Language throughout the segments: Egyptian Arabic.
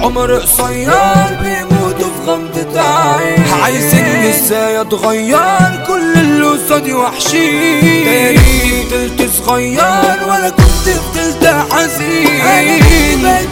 عمر قصير بيموتوا في غمضة عين عايزين ازاي اتغير كل اللي قصادي وحشين تاريخي فضلت صغير ولا كنت فضلت حزين انا بقيت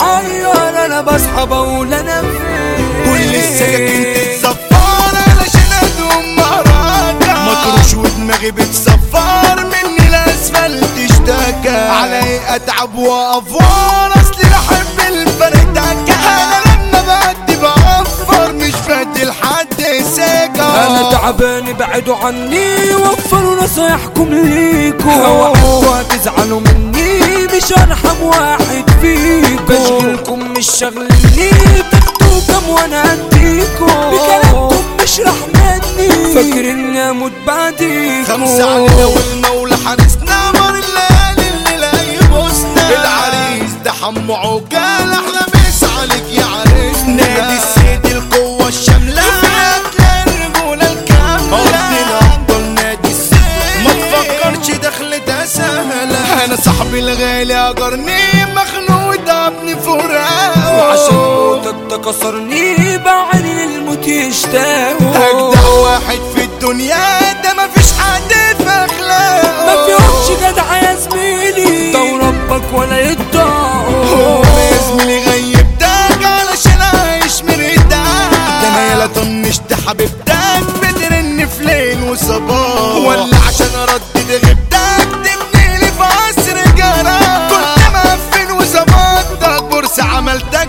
متحير انا بصحى بقول انا فين كل السكاكين تتصفر علشان ادوم مراجع مطروش ودماغي بتصفر مني الاسفلت اشتكى علي اتعب وافوار اصلي بحب الفردكة انا لما بعدي بعفر مش فادي لحد سكة انا تعبان ابعدوا عني وفروا نصايحكم ليكم اوعوا تزعلوا مني مش ارحم واحد فيكم بشغلكم مش شغلني تاخدوا كم وانا اديكم بكلامكم مش رح مني فاكر اني اموت بعديكم خمسة علينا والمولى حارسنا مر الليالي اللي لا يبوسنا العريس ده حمو عقال احلى مس عليك يا عريسنا نادي السيد القوة الشاملة فيها الرجولة الكاملة قضينا افضل نادي السيد ما تفكرش دخلتها سهلة انا صاحبي الغالي اجرني مخنوق تعبني فراق وعشان موتك تكسرني بعين الموت يشتاقوا اجدع واحد في الدنيا ده مفيش حد في اخلاقه ما فيهمش جدع يا زميلي ده ربك ولا يطاقوا هو يا زميلي غيبتك علشان عايش مرتاح ده انا يلا طنشت حبيبتك بترن في ليل وصباح ولا عشان اردد غيبتك تبنيلي في عصر جرى كنت مقفل وظبطتك بورصة عملتك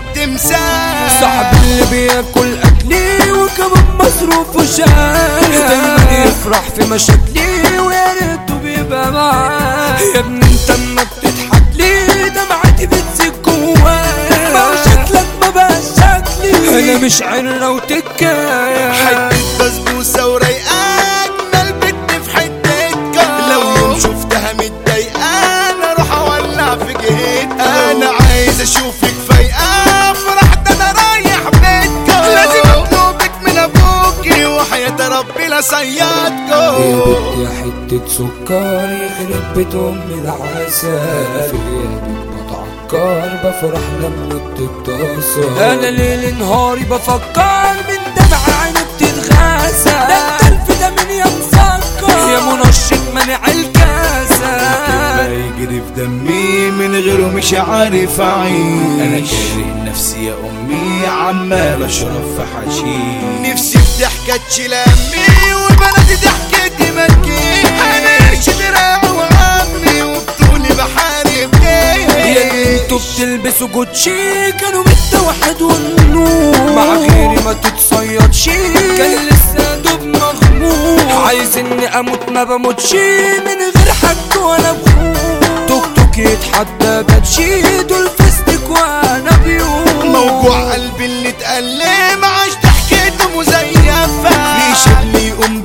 تمساح صاحب اللي بياكل اكلي وكمان مصروفه شهر دايما يفرح في مشاكلي ويا ريته بيبقى معاه يا ابني انت اما بتضحك لي دمعتي بتزيد جوايا ما هو شكلك ما بقاش شكلي انا مش عرة وتكاية حتة بسبوسة ورايقة أجمل بنت في حتتك لو يوم شفتها متضايقة أنا أروح أولع في جهتها أنا عايز أشوفك فايقة فرح ده أنا رايح بيتك لازم أطلبك من أبوكي وحياة ربي لا يا صيادكم بنت يا حتة سكر يخرب بيت أم العسل في غيابك بتعكر بفرح لما بتتصل أنا ليل نهاري بفكر من دمع عيني بتتغاسل ده انت الفيتامين يا مسكر يا منشط منع الكاسة يجري في دمي من غيره مش عارف اعيش انا كاره نفسي يا امي عمال اشرب في حشيش نفسي في ضحكة تشيل امي وبناتي ضحكتي مكي انا قرش دراع وعمي وبطولي بحارب يا اللي انتوا بتلبسوا جوتشي كانوا متوحد والنور مع غيري ما تتصيدش كان لسه دوب مغمور عايز اني اموت ما بموتش من غير حد ولا بخور توك توك يتحدى بتشيد والفستك وانا بيوم موجوع قلبي اللي اتألم عاش ضحكته مزيفة في شبل يقوم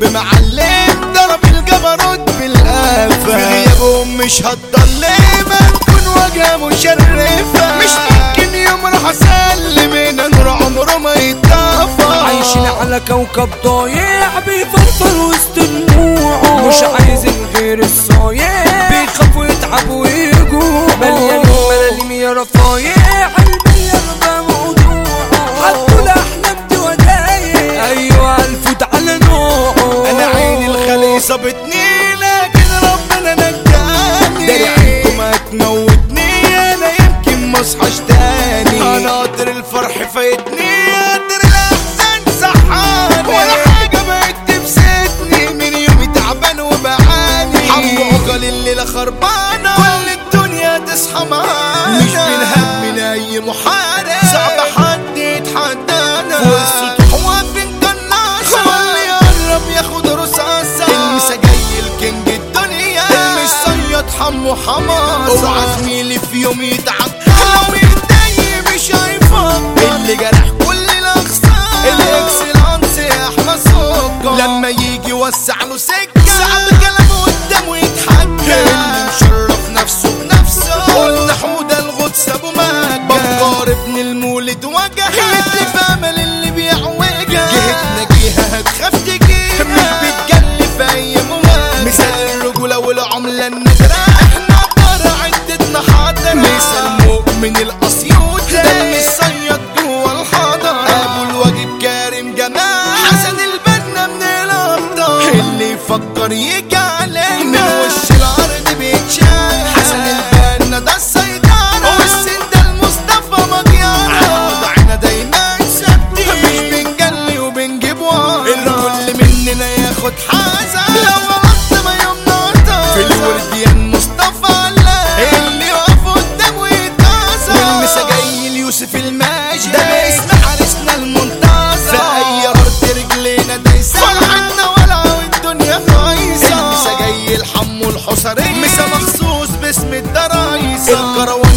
بمعلم ضرب الجبروت بالقافة في غيابهم مش هتضلم هتكون وجهة مشرفة مش ممكن يوم راح اسلم ان نور عمره ما يتطفى عايشين على كوكب ضايع بيفرفر وسط دموعه مش عايزين غير الصايع بيخافوا يتعبوا ويجوعوا مليان ملاليم يا رفايع قلبي يرضى موضوعه حطوا الاحلام دي ودايع ايوه الفوت على نوعه انا عيني الخلي صابتني لكن ربنا نجاني داري عنكم هتموتني انا يمكن ما اصحاش تاني انا قدر الفرح فايتني قدر الاحزان صحاني ولا حاجه بقت تبسطني من يومي تعبان وبعاني حمو عقل الليله خربانه كل الدنيا تصحى معانا مش بنهم لاي محارب صعب حد يتحدانا والسطوح واقفين قناصه واللي يقرب ياخد رصاصه المسا جاي الكينج الدنيا المش صياد حمو حماصه اوعى زميلي في يوم يتعب لو يتضايق مش هيفكر اللي جرح كل الاغصان الاكسلانس يا احمد سكر لما يجي وسع له سكه صعب كلامه قدامه يتحكى اللي مشرف نفسه بنفسه قلنا حموده الغدس ابو مكه بكار ابن المولد وجه اللي في امل اللي بيعوجها جهتنا جهه هتخاف تجيها مش بتجلي في اي مواجهه مثال الرجوله والعمله النادره احنا طار عدتنا حاضره مثال مؤمن الاسيوط ده اللي صيد الورديان مصطفى علاء اللي يقف قدامه يتكسر والمسا جاي ليوسف الماجد ده باسم حارسنا المنتظر في اي ارض رجلينا دايسه فرحتنا ولعه والدنيا بايظه المسا جاي الحمو الحصري مسا مخصوص باسم الدرايسه الكروان